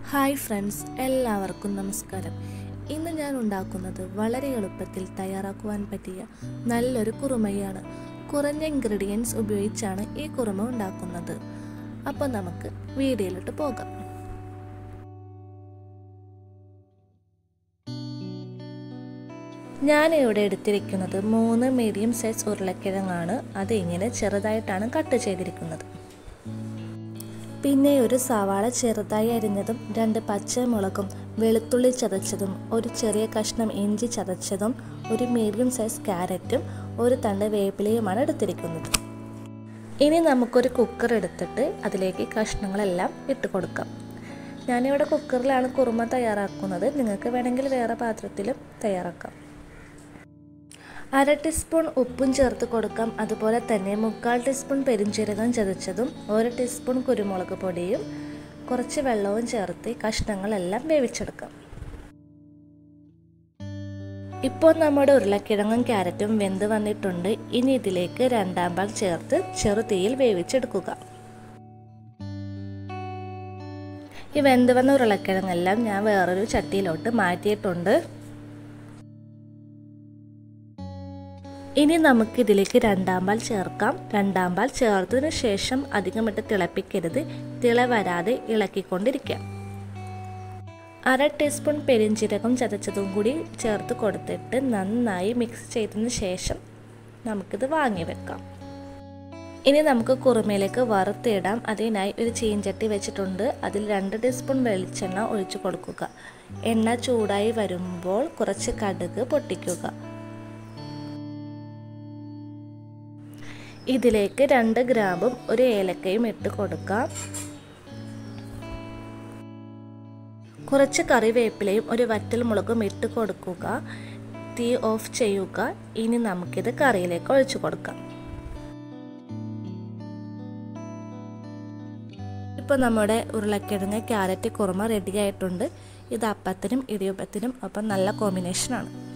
hi friends എല്ലാവർക്കും നമസ്കാരം ഇന്ന് ഞാൻ ഉണ്ടാക്കുന്നത് വളരെ എളുപ്പത്തിൽ തയ്യാറാക്കുവാൻ പറ്റിയ നല്ലൊരു കുറുമയാണ് കുറഞ്ഞ ഇൻഗ്രീഡിയൻസ് ഉപയോഗിച്ചാണ് ഈ കുറുമ ഉണ്ടാക്കുന്നത് അപ്പോൾ നമുക്ക് വീഡിയോയിലോട്ട് പോകാം ഞാൻ ഇവിടെ എടുത്തിരിക്കുന്നത് മൂന്ന് മീഡിയം സൈസ് ഉരുളക്കിഴങ്ങാണ് അത് ഇങ്ങനെ ചെറുതായിട്ടാണ് കട്ട് ചെയ്തിരിക്കുന്നത് പിന്നെ ഒരു സവാള ചെറുതായി അരിഞ്ഞതും രണ്ട് പച്ചമുളകും വെളുത്തുള്ളി ചതച്ചതും ഒരു ചെറിയ കഷ്ണം ഇഞ്ചി ചതച്ചതും ഒരു മീഡിയം സൈസ് ക്യാരറ്റും ഒരു തണ്ട് വേപ്പിലയുമാണ് എടുത്തിരിക്കുന്നത് ഇനി നമുക്കൊരു കുക്കർ എടുത്തിട്ട് അതിലേക്ക് കഷ്ണങ്ങളെല്ലാം ഇട്ട് കൊടുക്കാം ഞാനിവിടെ കുക്കറിലാണ് കുറുമ തയ്യാറാക്കുന്നത് നിങ്ങൾക്ക് വേണമെങ്കിൽ വേറെ പാത്രത്തിലും തയ്യാറാക്കാം അര ടീസ്പൂൺ ഉപ്പും ചേർത്ത് കൊടുക്കാം അതുപോലെ തന്നെ മുക്കാൽ ടീസ്പൂൺ പെരിഞ്ചീരകം ചതച്ചതും ഒരു ടീസ്പൂൺ കുരുമുളക് പൊടിയും കുറച്ച് വെള്ളവും ചേർത്ത് കഷ്ണങ്ങളെല്ലാം വേവിച്ചെടുക്കാം ഇപ്പോൾ നമ്മുടെ ഉരുളക്കിഴങ്ങും ക്യാരറ്റും വെന്ത് വന്നിട്ടുണ്ട് ഇനി ഇതിലേക്ക് രണ്ടാം പാൽ ചേർത്ത് ചെറുതീയിൽ വേവിച്ചെടുക്കുക ഈ വെന്ത് വന്ന ഉരുളക്കിഴങ്ങെല്ലാം ഞാൻ വേറൊരു ചട്ടിയിലോട്ട് മാറ്റിയിട്ടുണ്ട് ഇനി നമുക്ക് ഇതിലേക്ക് രണ്ടാം പാൽ ചേർക്കാം രണ്ടാം പാൽ ചേർത്തതിന് ശേഷം അധികമിട്ട് തിളപ്പിക്കരുത് തിള വരാതെ ഇളക്കിക്കൊണ്ടിരിക്കാം അര ടീസ്പൂൺ പെരിഞ്ചീരകം ചതച്ചതും കൂടി ചേർത്ത് കൊടുത്തിട്ട് നന്നായി മിക്സ് ചെയ്തതിന് ശേഷം നമുക്കിത് വാങ്ങി വെക്കാം ഇനി നമുക്ക് കുറുമയിലേക്ക് വറുത്തിടാം അതിനായി ഒരു ചീഞ്ചട്ടി വെച്ചിട്ടുണ്ട് അതിൽ രണ്ട് ടീസ്പൂൺ വെളിച്ചെണ്ണ ഒഴിച്ചു കൊടുക്കുക എണ്ണ ചൂടായി വരുമ്പോൾ കുറച്ച് കടുക് പൊട്ടിക്കുക ഇതിലേക്ക് രണ്ട് ഗ്രാമ്പും ഒരു ഏലക്കയും ഇട്ട് കൊടുക്കാം കുറച്ച് കറിവേപ്പിലയും ഒരു വറ്റൽ മുളകും ഇട്ട് കൊടുക്കുക തീ ഓഫ് ചെയ്യുക ഇനി നമുക്കിത് കറിയിലേക്ക് ഒഴിച്ചു കൊടുക്കാം ഇപ്പോൾ നമ്മുടെ ഉരുളക്കിഴങ്ങ് ക്യാരറ്റ് കുറുമ റെഡി ആയിട്ടുണ്ട് ഇത് അപ്പത്തിനും ഇടിയപ്പത്തിനും ഒപ്പം നല്ല കോമ്പിനേഷനാണ്